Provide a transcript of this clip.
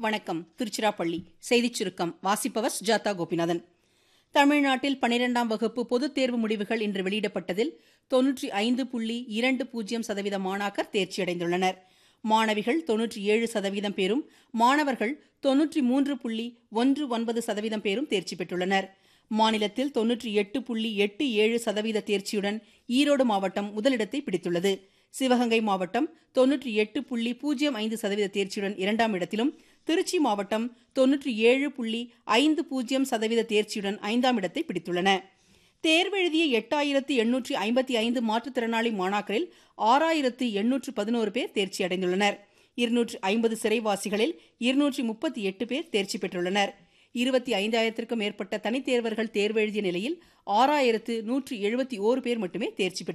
வணக்கம் திருச்சிராப்பள்ளி செய்திச் சுருக்கம் வாசிப்பவர் சுஜாதா கோபிநாதன் தமிழ்நாட்டில் பனிரெண்டாம் வகுப்பு பொதுத் தேர்வு முடிவுகள் இன்று வெளியிடப்பட்டதில் தொன்னூற்றி ஐந்து புள்ளி இரண்டு பூஜ்ஜியம் சதவீத மாணாக்கர் தேர்ச்சியடைந்துள்ளனர் மாணவிகள் தொன்னூற்றி ஏழு சதவீதம் பேரும் மாணவர்கள் தொன்னூற்றி மூன்று புள்ளி ஒன்று ஒன்பது சதவீதம் பேரும் தேர்ச்சி பெற்றுள்ளனர் மாநிலத்தில் தொன்னூற்றி எட்டு புள்ளி எட்டு ஏழு சதவீத தேர்ச்சியுடன் ஈரோடு மாவட்டம் முதலிடத்தை பிடித்துள்ளது சிவகங்கை மாவட்டம் தொன்னூற்றி எட்டு புள்ளி பூஜ்ஜியம் ஐந்து சதவீத தேர்ச்சியுடன் இரண்டாம் இடத்திலும் திருச்சி மாவட்டம் தொன்னூற்றி ஏழு புள்ளி ஐந்து பூஜ்ஜியம் சதவீத தேர்ச்சியுடன் ஐந்தாம் இடத்தை பிடித்துள்ளன தேர்வெழுதிய எட்டாயிரத்து எண்ணூற்றி ஐம்பத்தி ஐந்து மாற்றுத்திறனாளி மாணாக்கரில் ஆறாயிரத்து எண்ணூற்று பதினோரு பேர் தேர்ச்சி அடைந்துள்ளனர் இருநூற்று ஐம்பது சிறைவாசிகளில் இருநூற்றி முப்பத்தி எட்டு பேர் தேர்ச்சி பெற்றுள்ளனர் இருபத்தி ஐந்தாயிரத்திற்கும் மேற்பட்ட தனித் தேர்வர்கள் தேர்வெழுதிய நிலையில் ஆறாயிரத்து நூற்று எழுபத்தி ஓரு பேர் மட்டுமே தேர்ச்சி பெற்றுள்ளனர்